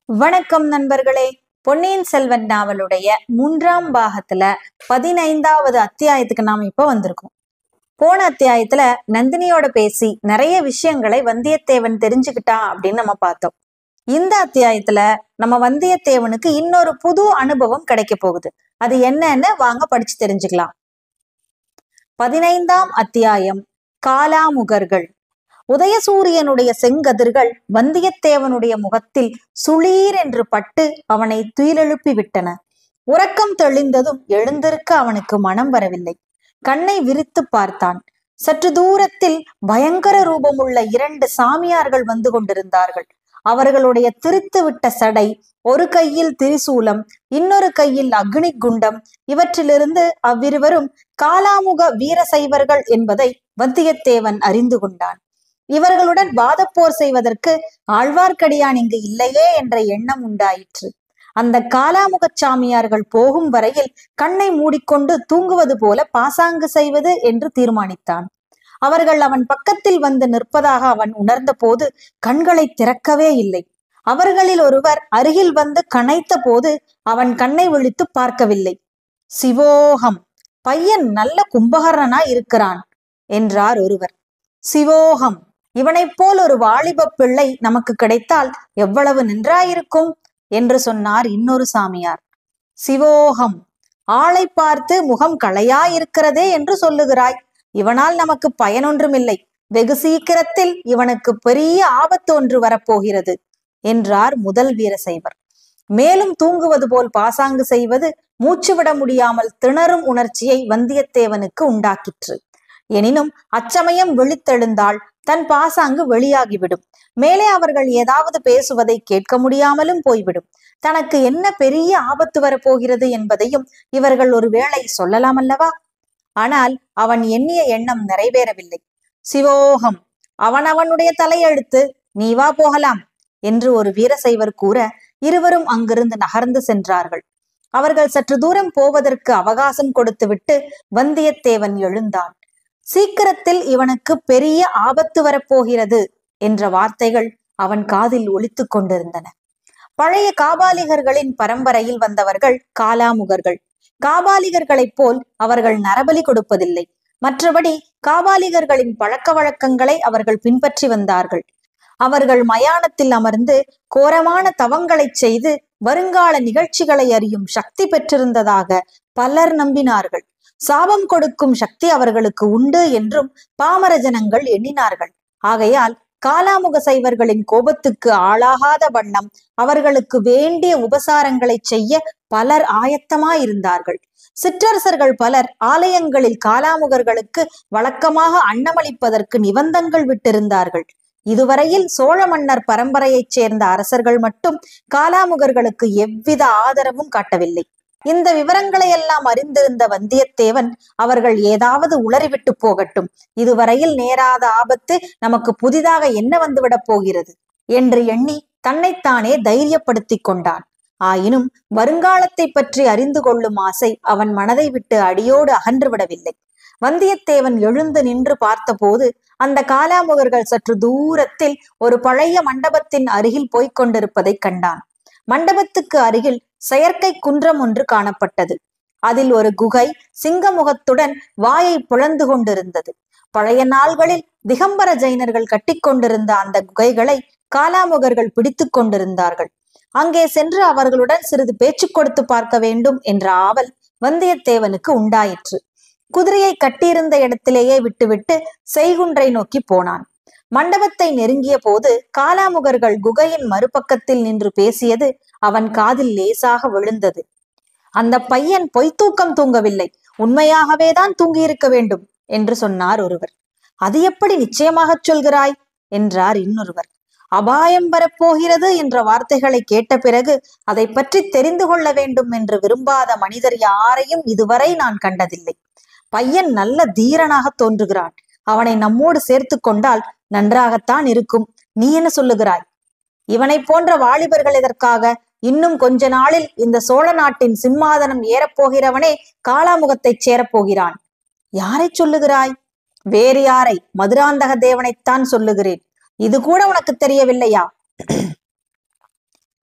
வணக்கம் நண்பர்களே பொன்னியின் செல்வன் நாவலுடைய மூன்றாம் பாகத்துல பதினைந்தாவது அத்தியாயத்துக்கு நாம இப்ப வந்திருக்கோம் போன அத்தியாயத்துல நந்தினியோட பேசி நிறைய விஷயங்களை வந்தியத்தேவன் தெரிஞ்சுக்கிட்டான் அப்படின்னு நம்ம பார்த்தோம் இந்த அத்தியாயத்துல நம்ம வந்தியத்தேவனுக்கு இன்னொரு புது அனுபவம் கிடைக்க போகுது அது என்னன்னு வாங்க படிச்சு தெரிஞ்சுக்கலாம் பதினைந்தாம் அத்தியாயம் காலாமுகர்கள் உதயசூரியனுடைய செங்கதிர்கள் வந்தியத்தேவனுடைய முகத்தில் சுளீர் என்று பட்டு அவனை துயிலெழுப்பி விட்டன உறக்கம் தெளிந்ததும் எழுந்திருக்க அவனுக்கு மனம் வரவில்லை கண்ணை விரித்து பார்த்தான் சற்று தூரத்தில் பயங்கர ரூபமுள்ள இரண்டு சாமியார்கள் வந்து கொண்டிருந்தார்கள் அவர்களுடைய திரித்து விட்ட சடை ஒரு கையில் திரிசூலம் இன்னொரு கையில் அக்னி குண்டம் இவற்றிலிருந்து அவ்விருவரும் காலாமுக வீரசைவர்கள் என்பதை வந்தியத்தேவன் அறிந்து கொண்டான் இவர்களுடன் வாதப்போர் செய்வதற்கு ஆழ்வார்க்கடியான் இங்கு இல்லையே என்ற எண்ணம் உண்டாயிற்று அந்த காலாமுகச் சாமியார்கள் போகும் வரையில் கண்ணை மூடிக்கொண்டு தூங்குவது போல பாசாங்கு செய்வது என்று தீர்மானித்தான் அவர்கள் அவன் பக்கத்தில் வந்து நிற்பதாக அவன் உணர்ந்த போது கண்களை திறக்கவே இல்லை அவர்களில் ஒருவர் அருகில் வந்து கனைத்த போது அவன் கண்ணை விழித்து பார்க்கவில்லை சிவோகம் பையன் நல்ல கும்பகர்ணனா இருக்கிறான் என்றார் ஒருவர் சிவோகம் இவனைப் போல் ஒரு வாலிப பிள்ளை நமக்கு கிடைத்தால் எவ்வளவு நன்றாயிருக்கும் என்று சொன்னார் இன்னொரு சாமியார் சிவோகம் ஆளை பார்த்து முகம் களையாயிருக்கிறதே என்று சொல்லுகிறாய் இவனால் நமக்கு பயனொன்றுமில்லை வெகு சீக்கிரத்தில் இவனுக்கு பெரிய ஆபத்து ஒன்று வரப்போகிறது என்றார் முதல் வீரசைவர் மேலும் தூங்குவது போல் பாசாங்கு செய்வது மூச்சுவிட முடியாமல் திணறும் உணர்ச்சியை வந்தியத்தேவனுக்கு உண்டாக்கிற்று எனினும் அச்சமயம் விழித்தெழுந்தால் தன் பாசாங்கு வெளியாகிவிடும் மேலே அவர்கள் ஏதாவது பேசுவதை கேட்க முடியாமலும் போய்விடும் தனக்கு என்ன பெரிய ஆபத்து வரப்போகிறது என்பதையும் இவர்கள் ஒருவேளை சொல்லலாம் அல்லவா ஆனால் அவன் எண்ணிய எண்ணம் நிறைவேறவில்லை சிவோகம் அவன் அவனுடைய தலையெழுத்து நீ வா போகலாம் என்று ஒரு வீரசைவர் கூற இருவரும் அங்கிருந்து நகர்ந்து சென்றார்கள் அவர்கள் சற்று தூரம் போவதற்கு அவகாசம் கொடுத்துவிட்டு வந்தியத்தேவன் எழுந்தான் சீக்கிரத்தில் இவனுக்கு பெரிய ஆபத்து வரப்போகிறது என்ற வார்த்தைகள் அவன் காதில் ஒலித்து கொண்டிருந்தன பழைய காபாலிகர்களின் பரம்பரையில் வந்தவர்கள் காலாமுகர்கள் காபாலிகர்களைப் போல் அவர்கள் நரபலி கொடுப்பதில்லை மற்றபடி காபாலிகர்களின் பழக்க வழக்கங்களை அவர்கள் பின்பற்றி வந்தார்கள் அவர்கள் மயானத்தில் அமர்ந்து கோரமான தவங்களைச் செய்து வருங்கால நிகழ்ச்சிகளை அறியும் சக்தி பெற்றிருந்ததாக பலர் நம்பினார்கள் சாபம் கொடுக்கும் சக்தி அவர்களுக்கு உண்டு என்றும் பாமர ஜனங்கள் எண்ணினார்கள் ஆகையால் காலாமுக சைவர்களின் கோபத்துக்கு ஆளாகாத வண்ணம் அவர்களுக்கு வேண்டிய உபசாரங்களை செய்ய பலர் ஆயத்தமாயிருந்தார்கள் சிற்றரசர்கள் பலர் ஆலயங்களில் காலாமுகர்களுக்கு வழக்கமாக அன்னமளிப்பதற்கு நிபந்தங்கள் விட்டிருந்தார்கள் இதுவரையில் சோழ மன்னர் பரம்பரையைச் சேர்ந்த அரசர்கள் மட்டும் காலாமுகர்களுக்கு எவ்வித ஆதரவும் காட்டவில்லை இந்த விவரங்களை எல்லாம் அறிந்திருந்த வந்தியத்தேவன் அவர்கள் ஏதாவது உளறிவிட்டு போகட்டும் இதுவரையில் நேராத ஆபத்து நமக்கு புதிதாக என்ன வந்துவிடப் போகிறது என்று எண்ணி தன்னைத்தானே தைரியப்படுத்திக் கொண்டான் ஆயினும் வருங்காலத்தை பற்றி அறிந்து கொள்ளும் ஆசை அவன் மனதை விட்டு அடியோடு அகன்று விடவில்லை வந்தியத்தேவன் எழுந்து நின்று பார்த்தபோது அந்த காலாமுகர்கள் சற்று தூரத்தில் ஒரு பழைய மண்டபத்தின் அருகில் போய்க் கொண்டிருப்பதைக் கண்டான் மண்டபத்துக்கு அருகில் செயற்கை குன்றம் ஒன்று காணப்பட்டது அதில் ஒரு குகை சிங்கமுகத்துடன் வாயை புலந்து கொண்டிருந்தது பழைய நாள்களில் திகம்பர ஜைனர்கள் கட்டிக்கொண்டிருந்த அந்த குகைகளை காலாமுகர்கள் பிடித்து கொண்டிருந்தார்கள் அங்கே சென்று அவர்களுடன் சிறிது பேச்சு கொடுத்து பார்க்க வேண்டும் என்ற ஆவல் வந்தியத்தேவனுக்கு உண்டாயிற்று குதிரையை கட்டியிருந்த இடத்திலேயே விட்டுவிட்டு செய்குன்றை நோக்கி போனான் மண்டபத்தை நெருங்கிய போது காலாமுகர்கள் குகையின் மறுபக்கத்தில் நின்று பேசியது அவன் காதில் லேசாக விழுந்தது அந்த பையன் பொய்த்தூக்கம் தூங்கவில்லை உண்மையாகவே தான் தூங்கியிருக்க வேண்டும் என்று சொன்னார் ஒருவர் அது எப்படி நிச்சயமாகச் சொல்கிறாய் என்றார் இன்னொருவர் அபாயம் வரப்போகிறது என்ற வார்த்தைகளை கேட்ட பிறகு அதை பற்றி தெரிந்து கொள்ள வேண்டும் என்று விரும்பாத மனிதர் யாரையும் இதுவரை நான் கண்டதில்லை பையன் நல்ல தீரனாக தோன்றுகிறான் அவனை நம்மோடு சேர்த்து கொண்டால் நன்றாகத்தான் இருக்கும் நீ என்ன சொல்லுகிறாய் இவனை போன்ற வாலிபர்கள் எதற்காக இன்னும் கொஞ்ச நாளில் இந்த சோழ நாட்டின் சிம்மாதனம் ஏறப்போகிறவனே காலாமுகத்தைச் சேரப்போகிறான் யாரை சொல்லுகிறாய் வேறு யாரை மதுராந்தக தேவனைத்தான் சொல்லுகிறேன் இது கூட உனக்கு தெரியவில்லையா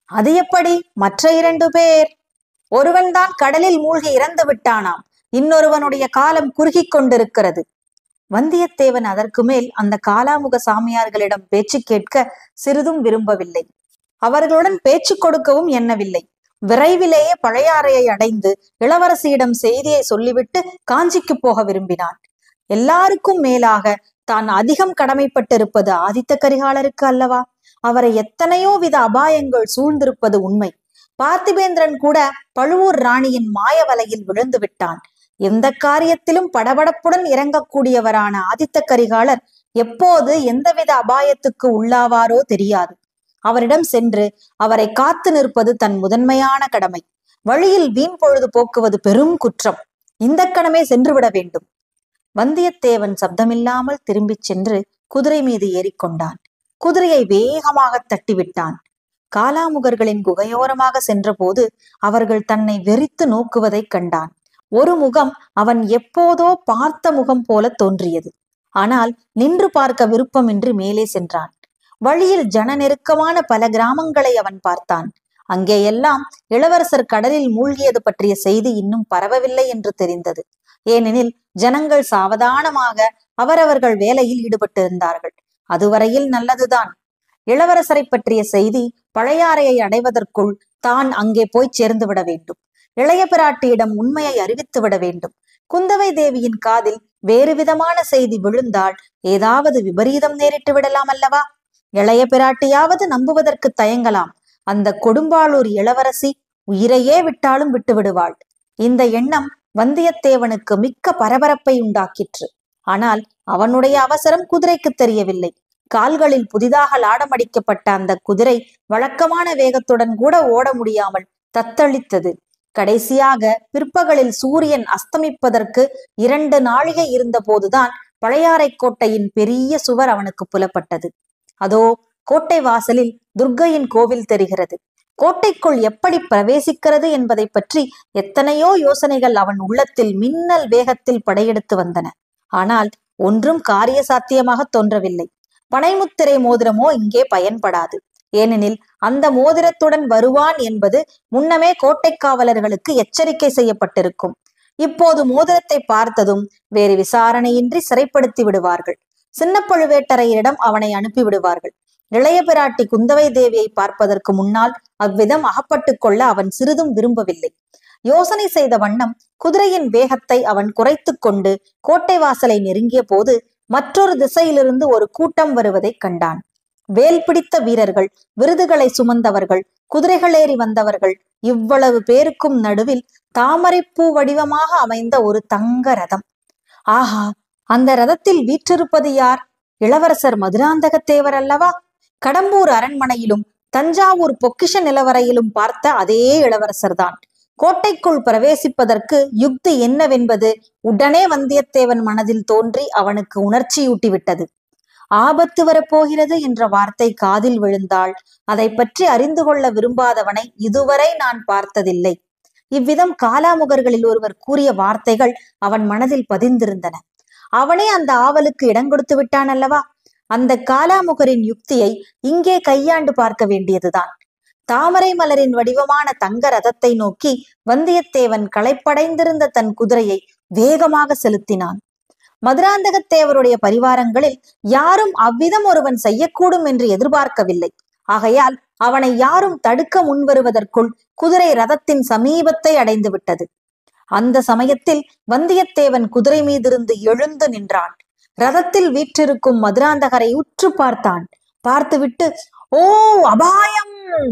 அது எப்படி மற்ற இரண்டு பேர் ஒருவன்தான் கடலில் மூழ்கி இறந்து விட்டானாம் இன்னொருவனுடைய காலம் குறுகிக் கொண்டிருக்கிறது வந்தியத்தேவன் அதற்கு மேல் அந்த காலாமுக சாமியார்களிடம் பேச்சு கேட்க சிறிதும் விரும்பவில்லை அவர்களுடன் பேச்சு கொடுக்கவும் எண்ணவில்லை விரைவிலேயே பழையாறையை அடைந்து இளவரசியிடம் செய்தியை சொல்லிவிட்டு காஞ்சிக்கு போக விரும்பினான் எல்லாருக்கும் மேலாக தான் அதிகம் கடமைப்பட்டிருப்பது ஆதித்த கரிகாலருக்கு அல்லவா அவரை எத்தனையோ வித அபாயங்கள் சூழ்ந்திருப்பது உண்மை பார்த்திபேந்திரன் கூட பழுவூர் ராணியின் மாய வலையில் விழுந்து விட்டான் எந்த காரியத்திலும் படபடப்புடன் இறங்கக்கூடியவரான ஆதித்த கரிகாலர் எப்போது எந்தவித அபாயத்துக்கு உள்ளாவாரோ தெரியாது அவரிடம் சென்று அவரை காத்து நிற்பது தன் முதன்மையான கடமை வழியில் வீண் பொழுது போக்குவது பெரும் குற்றம் இந்த கணமே சென்று விட வேண்டும் வந்தியத்தேவன் சப்தமில்லாமல் திரும்பிச் சென்று குதிரை மீது ஏறிக்கொண்டான் குதிரையை வேகமாக தட்டிவிட்டான் காலாமுகர்களின் குகையோரமாக சென்றபோது அவர்கள் தன்னை வெறித்து நோக்குவதைக் கண்டான் ஒரு முகம் அவன் எப்போதோ பார்த்த முகம் போல தோன்றியது ஆனால் நின்று பார்க்க விருப்பமின்றி மேலே சென்றான் வழியில் ஜன நெருக்கமான பல கிராமங்களை அவன் பார்த்தான் அங்கேயெல்லாம் இளவரசர் கடலில் மூழ்கியது பற்றிய செய்தி இன்னும் பரவவில்லை என்று தெரிந்தது ஏனெனில் ஜனங்கள் சாவதானமாக அவரவர்கள் வேலையில் ஈடுபட்டிருந்தார்கள் அதுவரையில் நல்லதுதான் இளவரசரை பற்றிய செய்தி பழையாறையை அடைவதற்குள் தான் அங்கே போய் சேர்ந்து விட வேண்டும் இளைய பிராட்டியிடம் உண்மையை அறிவித்து விட வேண்டும் குந்தவை தேவியின் காதில் வேறு விதமான செய்தி விழுந்தால் ஏதாவது விபரீதம் நேரிட்டு விடலாம் அல்லவா இளைய பிராட்டியாவது நம்புவதற்கு தயங்கலாம் அந்த கொடும்பாளூர் இளவரசி உயிரையே விட்டாலும் விட்டு விடுவாள் இந்த எண்ணம் வந்தியத்தேவனுக்கு மிக்க பரபரப்பை உண்டாக்கிற்று ஆனால் அவனுடைய அவசரம் குதிரைக்கு தெரியவில்லை கால்களில் புதிதாக லாடமடிக்கப்பட்ட அந்த குதிரை வழக்கமான வேகத்துடன் கூட ஓட முடியாமல் தத்தளித்தது கடைசியாக பிற்பகலில் சூரியன் அஸ்தமிப்பதற்கு இரண்டு நாழிகை இருந்தபோதுதான் பழையாறை கோட்டையின் பெரிய சுவர் அவனுக்கு புலப்பட்டது அதோ கோட்டை வாசலில் துர்க்கையின் கோவில் தெரிகிறது கோட்டைக்குள் எப்படி பிரவேசிக்கிறது என்பதை பற்றி எத்தனையோ யோசனைகள் அவன் உள்ளத்தில் மின்னல் வேகத்தில் படையெடுத்து வந்தன ஆனால் ஒன்றும் காரிய சாத்தியமாக தோன்றவில்லை பனைமுத்திரை மோதிரமோ இங்கே பயன்படாது ஏனெனில் அந்த மோதிரத்துடன் வருவான் என்பது முன்னமே கோட்டை காவலர்களுக்கு எச்சரிக்கை செய்யப்பட்டிருக்கும் இப்போது மோதிரத்தை பார்த்ததும் வேறு விசாரணையின்றி சிறைப்படுத்தி விடுவார்கள் சின்ன பழுவேட்டரையரிடம் அவனை அனுப்பி விடுவார்கள் இளைய பிராட்டி குந்தவை தேவியை பார்ப்பதற்கு முன்னால் அவ்விதம் அகப்பட்டு கொள்ள அவன் சிறிதும் விரும்பவில்லை யோசனை செய்த வண்ணம் குதிரையின் வேகத்தை அவன் குறைத்து கொண்டு கோட்டை வாசலை நெருங்கிய போது மற்றொரு திசையிலிருந்து ஒரு கூட்டம் வருவதைக் கண்டான் வேல் பிடித்த வீரர்கள் விருதுகளை சுமந்தவர்கள் குதிரைகளேறி வந்தவர்கள் இவ்வளவு பேருக்கும் நடுவில் தாமரைப்பூ வடிவமாக அமைந்த ஒரு தங்க ரதம் ஆஹா அந்த ரதத்தில் வீற்றிருப்பது யார் இளவரசர் மதுராந்தகத்தேவர் அல்லவா கடம்பூர் அரண்மனையிலும் தஞ்சாவூர் பொக்கிஷ நிலவரையிலும் பார்த்த அதே இளவரசர்தான் கோட்டைக்குள் பிரவேசிப்பதற்கு யுக்தி என்னவென்பது உடனே வந்தியத்தேவன் மனதில் தோன்றி அவனுக்கு உணர்ச்சியூட்டி விட்டது ஆபத்து வரப்போகிறது என்ற வார்த்தை காதில் விழுந்தால் அதை பற்றி அறிந்து கொள்ள விரும்பாதவனை இதுவரை நான் பார்த்ததில்லை இவ்விதம் காலாமுகர்களில் ஒருவர் கூறிய வார்த்தைகள் அவன் மனதில் பதிந்திருந்தன அவனே அந்த ஆவலுக்கு இடம் கொடுத்து விட்டான் அல்லவா அந்த காலாமுகரின் யுக்தியை இங்கே கையாண்டு பார்க்க வேண்டியதுதான் தாமரை மலரின் வடிவமான தங்க ரதத்தை நோக்கி வந்தியத்தேவன் களைப்படைந்திருந்த தன் குதிரையை வேகமாக செலுத்தினான் மதுராந்தகத்தேவருடைய பரிவாரங்களில் யாரும் அவ்விதம் ஒருவன் செய்யக்கூடும் என்று எதிர்பார்க்கவில்லை ஆகையால் அவனை யாரும் தடுக்க முன்வருவதற்குள் குதிரை ரதத்தின் சமீபத்தை அடைந்து விட்டது அந்த சமயத்தில் வந்தியத்தேவன் குதிரை மீதிருந்து எழுந்து நின்றான் ரதத்தில் வீற்றிருக்கும் மதுராந்தகரை உற்று பார்த்தான் பார்த்துவிட்டு ஓ அபாயம்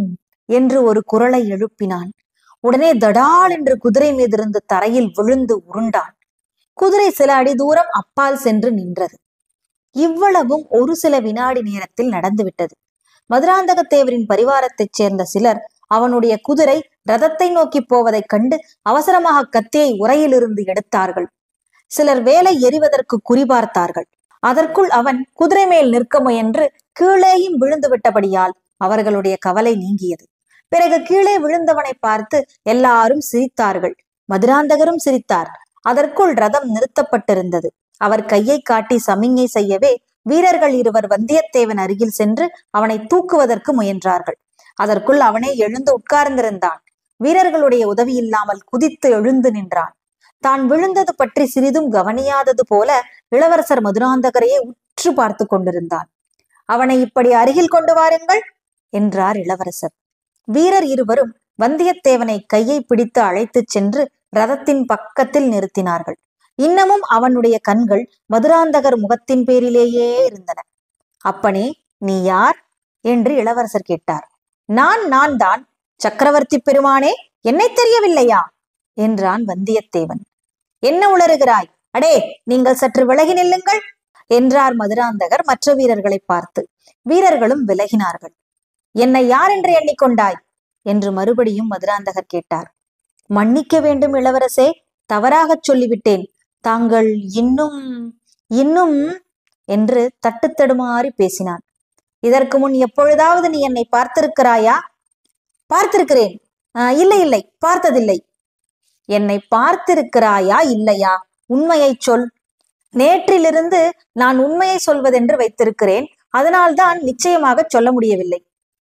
என்று ஒரு குரலை எழுப்பினான் உடனே தடால் என்று குதிரை மீதிருந்து தரையில் விழுந்து உருண்டான் குதிரை சில அடி தூரம் அப்பால் சென்று நின்றது இவ்வளவும் ஒரு சில வினாடி நேரத்தில் நடந்துவிட்டது மதுராந்தகத்தேவரின் பரிவாரத்தைச் சேர்ந்த சிலர் அவனுடைய குதிரை ரதத்தை நோக்கி போவதைக் கண்டு அவசரமாக கத்தியை உரையிலிருந்து எடுத்தார்கள் சிலர் வேலை எறிவதற்கு குறிபார்த்தார்கள் அதற்குள் அவன் குதிரை மேல் நிற்க முயன்று கீழேயும் விழுந்து விட்டபடியால் அவர்களுடைய கவலை நீங்கியது பிறகு கீழே விழுந்தவனை பார்த்து எல்லாரும் சிரித்தார்கள் மதுராந்தகரும் சிரித்தார் அதற்குள் ரதம் நிறுத்தப்பட்டிருந்தது அவர் கையை காட்டி சமிஞ்ஞை செய்யவே வீரர்கள் இருவர் வந்தியத்தேவன் அருகில் சென்று அவனை தூக்குவதற்கு முயன்றார்கள் அதற்குள் அவனே எழுந்து உட்கார்ந்திருந்தான் வீரர்களுடைய உதவி இல்லாமல் குதித்து எழுந்து நின்றான் தான் விழுந்தது பற்றி சிறிதும் கவனியாதது போல இளவரசர் மதுராந்தகரையே உற்று பார்த்து கொண்டிருந்தான் அவனை இப்படி அருகில் கொண்டு வாருங்கள் என்றார் இளவரசர் வீரர் இருவரும் வந்தியத்தேவனை கையை பிடித்து அழைத்துச் சென்று ரதத்தின் பக்கத்தில் நிறுத்தினார்கள் இன்னமும் அவனுடைய கண்கள் மதுராந்தகர் முகத்தின் பேரிலேயே இருந்தன அப்பனே நீ யார் என்று இளவரசர் கேட்டார் நான் நான் தான் சக்கரவர்த்தி பெருமானே என்னை தெரியவில்லையா என்றான் வந்தியத்தேவன் என்ன உளறுகிறாய் அடே நீங்கள் சற்று விலகி நில்லுங்கள் என்றார் மதுராந்தகர் மற்ற வீரர்களை பார்த்து வீரர்களும் விலகினார்கள் என்னை யார் என்று எண்ணிக்கொண்டாய் என்று மறுபடியும் மதுராந்தகர் கேட்டார் மன்னிக்க வேண்டும் இளவரசே தவறாகச் சொல்லிவிட்டேன் தாங்கள் இன்னும் இன்னும் என்று தட்டுத்தடுமாறி பேசினான் இதற்கு முன் எப்பொழுதாவது நீ என்னை பார்த்திருக்கிறாயா பார்த்திருக்கிறேன் "ஆஹ், இல்லை இல்லை பார்த்ததில்லை என்னை பார்த்திருக்கிறாயா இல்லையா உண்மையை சொல் நேற்றிலிருந்து நான் உண்மையை சொல்வதென்று வைத்திருக்கிறேன் அதனால்தான் நிச்சயமாக சொல்ல முடியவில்லை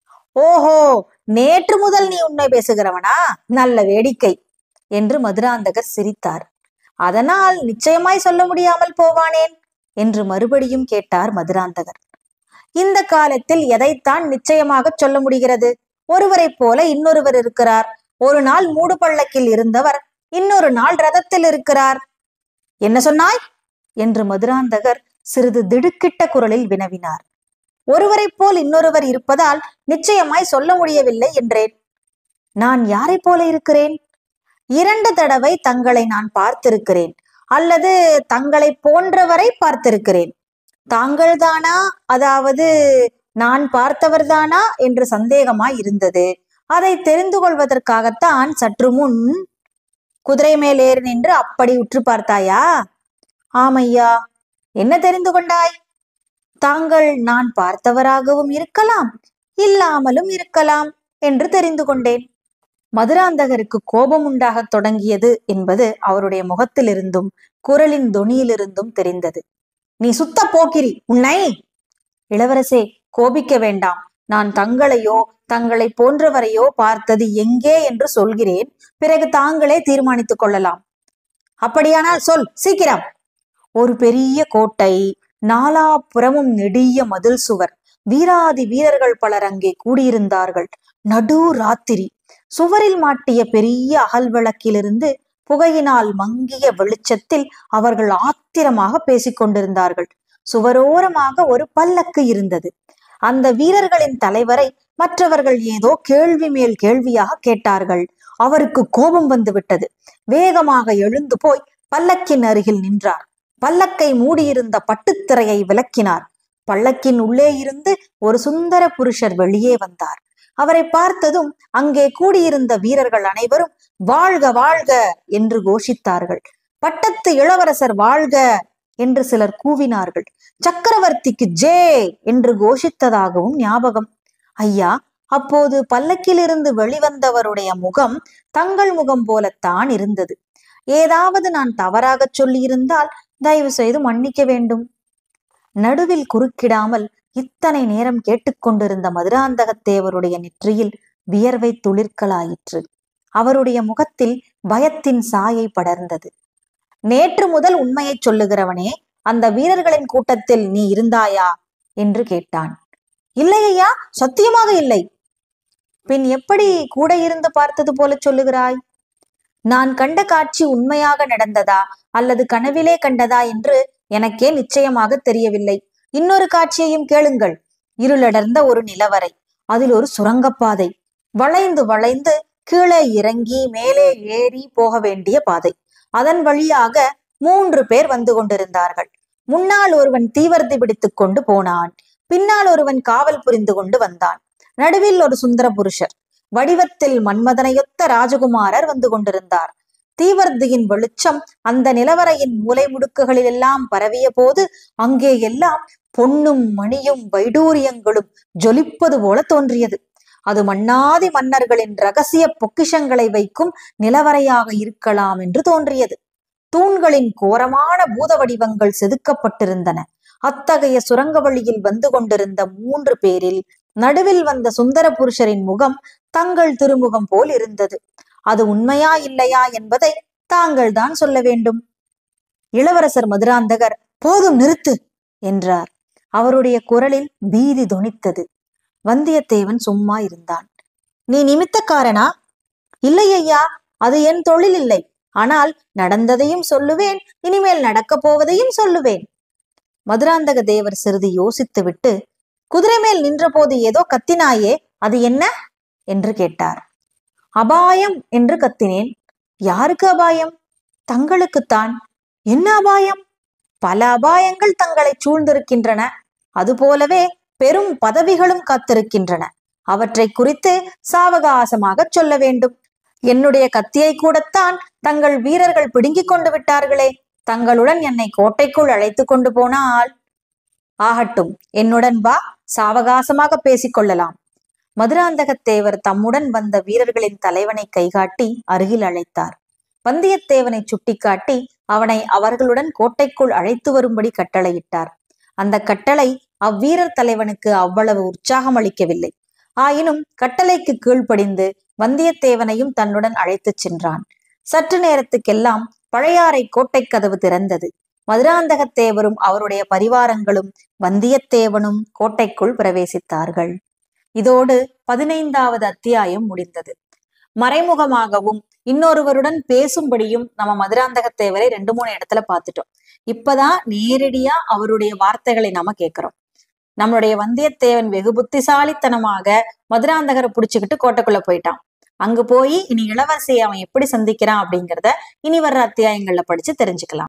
ஓஹோ நேற்று முதல் நீ உண்மை பேசுகிறவனா நல்ல வேடிக்கை என்று மதுராந்தகர் சிரித்தார் அதனால் நிச்சயமாய் சொல்ல முடியாமல் போவானேன் என்று மறுபடியும் கேட்டார் மதுராந்தகர் இந்த காலத்தில் எதைத்தான் நிச்சயமாக சொல்ல முடிகிறது ஒருவரைப் போல இன்னொருவர் இருக்கிறார் ஒரு நாள் மூடு பள்ளக்கில் இருந்தவர் இன்னொரு நாள் ரதத்தில் இருக்கிறார் என்ன சொன்னாய் என்று மதுராந்தகர் சிறிது திடுக்கிட்ட குரலில் வினவினார் ஒருவரைப் போல் இன்னொருவர் இருப்பதால் நிச்சயமாய் சொல்ல முடியவில்லை என்றேன் நான் யாரைப் போல இருக்கிறேன் இரண்டு தடவை தங்களை நான் பார்த்திருக்கிறேன் அல்லது தங்களை போன்றவரை பார்த்திருக்கிறேன் தாங்கள்தானா அதாவது நான் பார்த்தவர்தானா என்று சந்தேகமாய் இருந்தது அதை தெரிந்து கொள்வதற்காகத்தான் சற்று முன் குதிரை மேல் ஏறி நின்று அப்படி உற்று பார்த்தாயா ஆமையா என்ன தெரிந்து கொண்டாய் தாங்கள் நான் பார்த்தவராகவும் இருக்கலாம் இல்லாமலும் இருக்கலாம் என்று தெரிந்து கொண்டேன் மதுராந்தகருக்கு கோபம் உண்டாகத் தொடங்கியது என்பது அவருடைய முகத்திலிருந்தும் குரலின் தொனியிலிருந்தும் தெரிந்தது நீ சுத்த போக்கிரி உன்னை இளவரசே கோபிக்க வேண்டாம் நான் தங்களையோ தங்களை போன்றவரையோ பார்த்தது எங்கே என்று சொல்கிறேன் பிறகு தாங்களே தீர்மானித்துக் கொள்ளலாம் அப்படியானால் சொல் சீக்கிரம் ஒரு பெரிய கோட்டை நாலாபுறமும் நெடிய மதில் சுவர் வீராதி வீரர்கள் பலர் அங்கே கூடியிருந்தார்கள் நடு ராத்திரி சுவரில் மாட்டிய பெரிய அகல் விளக்கிலிருந்து புகையினால் மங்கிய வெளிச்சத்தில் அவர்கள் ஆத்திரமாக பேசிக் கொண்டிருந்தார்கள் சுவரோரமாக ஒரு பல்லக்கு இருந்தது அந்த வீரர்களின் தலைவரை மற்றவர்கள் ஏதோ கேள்வி மேல் கேள்வியாக கேட்டார்கள் அவருக்கு கோபம் வந்து விட்டது வேகமாக எழுந்து போய் பல்லக்கின் அருகில் நின்றார் பல்லக்கை மூடியிருந்த பட்டுத்திரையை விலக்கினார் பல்லக்கின் உள்ளே இருந்து ஒரு சுந்தர புருஷர் வெளியே வந்தார் அவரை பார்த்ததும் அங்கே கூடியிருந்த வீரர்கள் அனைவரும் வாழ்க வாழ்க என்று கோஷித்தார்கள் பட்டத்து இளவரசர் வாழ்க என்று சிலர் கூவினார்கள் சக்கரவர்த்திக்கு ஜே என்று கோஷித்ததாகவும் ஞாபகம் ஐயா அப்போது பல்லக்கிலிருந்து வெளிவந்தவருடைய முகம் தங்கள் முகம் போலத்தான் இருந்தது ஏதாவது நான் தவறாகச் சொல்லியிருந்தால் தயவு செய்து மன்னிக்க வேண்டும் நடுவில் குறுக்கிடாமல் இத்தனை நேரம் கேட்டுக்கொண்டிருந்த மதுராந்தகத்தேவருடைய நெற்றியில் வியர்வை துளிர்களாயிற்று அவருடைய முகத்தில் பயத்தின் சாயை படர்ந்தது நேற்று முதல் உண்மையைச் சொல்லுகிறவனே அந்த வீரர்களின் கூட்டத்தில் நீ இருந்தாயா என்று கேட்டான் இல்லை ஐயா சத்தியமாக இல்லை பின் எப்படி கூட இருந்து பார்த்தது போல சொல்லுகிறாய் நான் கண்ட காட்சி உண்மையாக நடந்ததா அல்லது கனவிலே கண்டதா என்று எனக்கே நிச்சயமாக தெரியவில்லை இன்னொரு காட்சியையும் கேளுங்கள் இருளடர்ந்த ஒரு நிலவரை அதில் ஒரு சுரங்கப்பாதை வளைந்து வளைந்து கீழே இறங்கி மேலே ஏறி போக வேண்டிய பாதை அதன் வழியாக மூன்று பேர் வந்து கொண்டிருந்தார்கள் முன்னால் ஒருவன் தீவர்த்தி பிடித்துக் கொண்டு போனான் பின்னால் ஒருவன் காவல் புரிந்து கொண்டு வந்தான் நடுவில் ஒரு சுந்தர புருஷர் வடிவத்தில் மன்மதனையொத்த ராஜகுமாரர் வந்து கொண்டிருந்தார் தீவர்த்தியின் வெளிச்சம் அந்த நிலவரையின் மூலை முடுக்குகளில் எல்லாம் பரவிய போது அங்கே எல்லாம் பொன்னும் மணியும் வைடூரியங்களும் ஜொலிப்பது போல தோன்றியது அது மன்னாதி மன்னர்களின் ரகசிய பொக்கிஷங்களை வைக்கும் நிலவரையாக இருக்கலாம் என்று தோன்றியது தூண்களின் கோரமான பூத வடிவங்கள் செதுக்கப்பட்டிருந்தன அத்தகைய சுரங்க வழியில் வந்து கொண்டிருந்த மூன்று பேரில் நடுவில் வந்த சுந்தர புருஷரின் முகம் தங்கள் திருமுகம் போல் இருந்தது அது உண்மையா இல்லையா என்பதை தாங்கள் தான் சொல்ல வேண்டும் இளவரசர் மதுராந்தகர் போதும் நிறுத்து என்றார் அவருடைய குரலில் பீதி தொனித்தது வந்தியத்தேவன் சும்மா இருந்தான் நீ நிமித்தக்காரனா இல்லை ஐயா அது என் தொழில் இல்லை ஆனால் நடந்ததையும் சொல்லுவேன் இனிமேல் நடக்கப் போவதையும் சொல்லுவேன் மதுராந்தக தேவர் சிறிது யோசித்துவிட்டு குதிரை மேல் நின்றபோது ஏதோ கத்தினாயே அது என்ன என்று கேட்டார் அபாயம் என்று கத்தினேன் யாருக்கு அபாயம் தங்களுக்குத்தான் என்ன அபாயம் பல அபாயங்கள் தங்களை சூழ்ந்திருக்கின்றன அதுபோலவே பெரும் பதவிகளும் காத்திருக்கின்றன அவற்றை குறித்து சாவகாசமாக சொல்ல வேண்டும் என்னுடைய கத்தியை கூடத்தான் தங்கள் வீரர்கள் பிடுங்கிக் கொண்டு விட்டார்களே தங்களுடன் என்னை கோட்டைக்குள் அழைத்து கொண்டு போனால் ஆகட்டும் என்னுடன் வா சாவகாசமாக பேசிக்கொள்ளலாம் மதுராந்தகத்தேவர் தம்முடன் வந்த வீரர்களின் தலைவனை கைகாட்டி அருகில் அழைத்தார் வந்தியத்தேவனை சுட்டிக்காட்டி அவனை அவர்களுடன் கோட்டைக்குள் அழைத்து வரும்படி கட்டளையிட்டார் அந்த கட்டளை அவ்வீரர் தலைவனுக்கு அவ்வளவு உற்சாகம் அளிக்கவில்லை ஆயினும் கட்டளைக்கு கீழ்ப்படிந்து வந்தியத்தேவனையும் தன்னுடன் அழைத்துச் சென்றான் சற்று நேரத்துக்கெல்லாம் பழையாறை கோட்டை கதவு திறந்தது மதுராந்தகத்தேவரும் அவருடைய பரிவாரங்களும் வந்தியத்தேவனும் கோட்டைக்குள் பிரவேசித்தார்கள் இதோடு பதினைந்தாவது அத்தியாயம் முடிந்தது மறைமுகமாகவும் இன்னொருவருடன் பேசும்படியும் நம்ம மதுராந்தகத்தேவரை ரெண்டு மூணு இடத்துல பார்த்துட்டோம் இப்பதான் நேரடியா அவருடைய வார்த்தைகளை நாம கேட்கிறோம் நம்மளுடைய வந்தியத்தேவன் வெகு புத்திசாலித்தனமாக மதுராந்தகரை புடிச்சுக்கிட்டு கோட்டைக்குள்ள போயிட்டான் அங்கு போய் இனி இளவரசியை அவன் எப்படி சந்திக்கிறான் அப்படிங்கிறத இனி வர்ற அத்தியாயங்கள்ல படிச்சு தெரிஞ்சுக்கலாம்